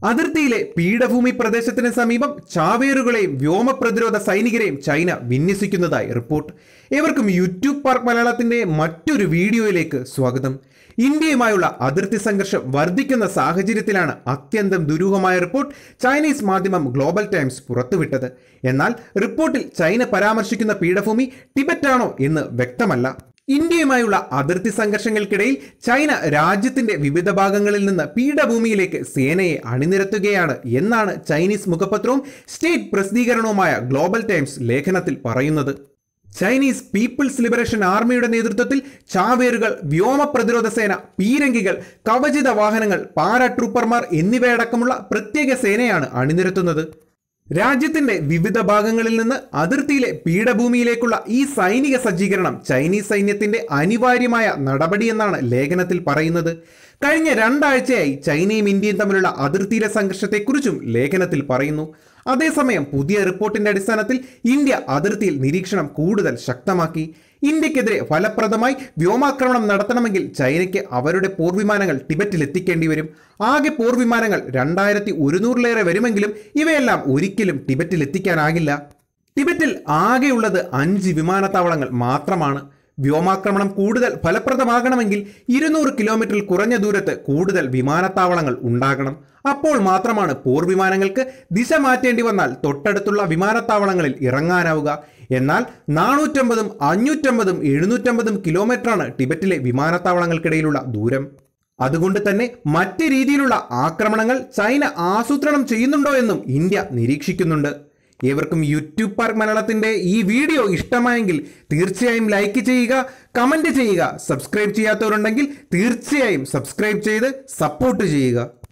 അതിർത്തിയിലെ പീഠഭൂമി പ്രദേശത്തിന് സമീപം ചാവേറുകളെയും വ്യോമ പ്രതിരോധ സൈനികരെയും ചൈന വിന്യസിക്കുന്നതായി റിപ്പോർട്ട് ഏവർക്കും യൂട്യൂബ് പാർക്ക് മലയാളത്തിന്റെ മറ്റൊരു വീഡിയോയിലേക്ക് സ്വാഗതം ഇന്ത്യയുമായുള്ള അതിർത്തി സംഘർഷം വർദ്ധിക്കുന്ന സാഹചര്യത്തിലാണ് അത്യന്തം ദുരൂഹമായ റിപ്പോർട്ട് ചൈനീസ് മാധ്യമം ഗ്ലോബൽ ടൈംസ് പുറത്തുവിട്ടത് എന്നാൽ റിപ്പോർട്ടിൽ ചൈന പരാമർശിക്കുന്ന പീഠഭൂമി ടിബറ്റാണോ എന്ന് വ്യക്തമല്ല ഇന്ത്യയുമായുള്ള അതിർത്തി സംഘർഷങ്ങൾക്കിടയിൽ ചൈന രാജ്യത്തിന്റെ വിവിധ ഭാഗങ്ങളിൽ നിന്ന് പീഠഭൂമിയിലേക്ക് സേനയെ അണിനിരത്തുകയാണ് എന്നാണ് ചൈനീസ് മുഖപത്രവും സ്റ്റേറ്റ് പ്രസിദ്ധീകരണവുമായ ഗ്ലോബൽ ടൈംസ് ലേഖനത്തിൽ പറയുന്നത് ചൈനീസ് പീപ്പിൾസ് ലിബറേഷൻ ആർമിയുടെ നേതൃത്വത്തിൽ ചാവേറുകൾ വ്യോമ പ്രതിരോധ സേന പീരങ്കികൾ കവചിത വാഹനങ്ങൾ പാരാട്രൂപ്പർമാർ എന്നിവയടക്കമുള്ള പ്രത്യേക സേനയാണ് അണിനിരത്തുന്നത് രാജ്യത്തിന്റെ വിവിധ ഭാഗങ്ങളിൽ നിന്ന് അതിർത്തിയിലെ പീഠഭൂമിയിലേക്കുള്ള ഈ സൈനിക സജ്ജീകരണം ചൈനീസ് സൈന്യത്തിന്റെ അനിവാര്യമായ നടപടിയെന്നാണ് ലേഖനത്തിൽ പറയുന്നത് കഴിഞ്ഞ രണ്ടാഴ്ചയായി ചൈനയും ഇന്ത്യയും തമ്മിലുള്ള അതിർത്തിയിലെ സംഘർഷത്തെക്കുറിച്ചും ലേഖനത്തിൽ പറയുന്നു അതേസമയം പുതിയ റിപ്പോർട്ടിന്റെ അടിസ്ഥാനത്തിൽ ഇന്ത്യ അതിർത്തിയിൽ നിരീക്ഷണം കൂടുതൽ ശക്തമാക്കി ഇന്ത്യക്കെതിരെ ഫലപ്രദമായി വ്യോമാക്രമണം നടത്തണമെങ്കിൽ ചൈനയ്ക്ക് അവരുടെ പോർവിമാനങ്ങൾ ടിബറ്റിൽ എത്തിക്കേണ്ടി വരും ആകെ പോർവിമാനങ്ങൾ രണ്ടായിരത്തി ഒരുന്നൂറിലേറെ വരുമെങ്കിലും ഇവയെല്ലാം ഒരിക്കലും ടിബറ്റിൽ എത്തിക്കാനാകില്ല ടിബറ്റിൽ ആകെയുള്ളത് അഞ്ച് വിമാനത്താവളങ്ങൾ മാത്രമാണ് വ്യോമാക്രമണം കൂടുതൽ ഫലപ്രദമാകണമെങ്കിൽ ഇരുന്നൂറ് കിലോമീറ്ററിൽ കുറഞ്ഞ ദൂരത്ത് കൂടുതൽ വിമാനത്താവളങ്ങൾ ഉണ്ടാകണം അപ്പോൾ മാത്രമാണ് പോർവിമാനങ്ങൾക്ക് ദിശ മാറ്റേണ്ടി വന്നാൽ തൊട്ടടുത്തുള്ള വിമാനത്താവളങ്ങളിൽ ഇറങ്ങാനാവുക എന്നാൽ നാനൂറ്റമ്പതും അഞ്ഞൂറ്റമ്പതും എഴുന്നൂറ്റമ്പതും കിലോമീറ്ററാണ് ടിബറ്റിലെ വിമാനത്താവളങ്ങൾക്കിടയിലുള്ള ദൂരം അതുകൊണ്ട് തന്നെ മറ്റ് രീതിയിലുള്ള ആക്രമണങ്ങൾ ചൈന ആസൂത്രണം ചെയ്യുന്നുണ്ടോ എന്നും ഇന്ത്യ നിരീക്ഷിക്കുന്നുണ്ട് ഏവർക്കും യൂട്യൂബ് പാർക്ക് മലയാളത്തിന്റെ ഈ വീഡിയോ ഇഷ്ടമായെങ്കിൽ തീർച്ചയായും ലൈക്ക് ചെയ്യുക കമന്റ് ചെയ്യുക സബ്സ്ക്രൈബ് ചെയ്യാത്തവരുണ്ടെങ്കിൽ തീർച്ചയായും സബ്സ്ക്രൈബ് ചെയ്ത് സപ്പോർട്ട് ചെയ്യുക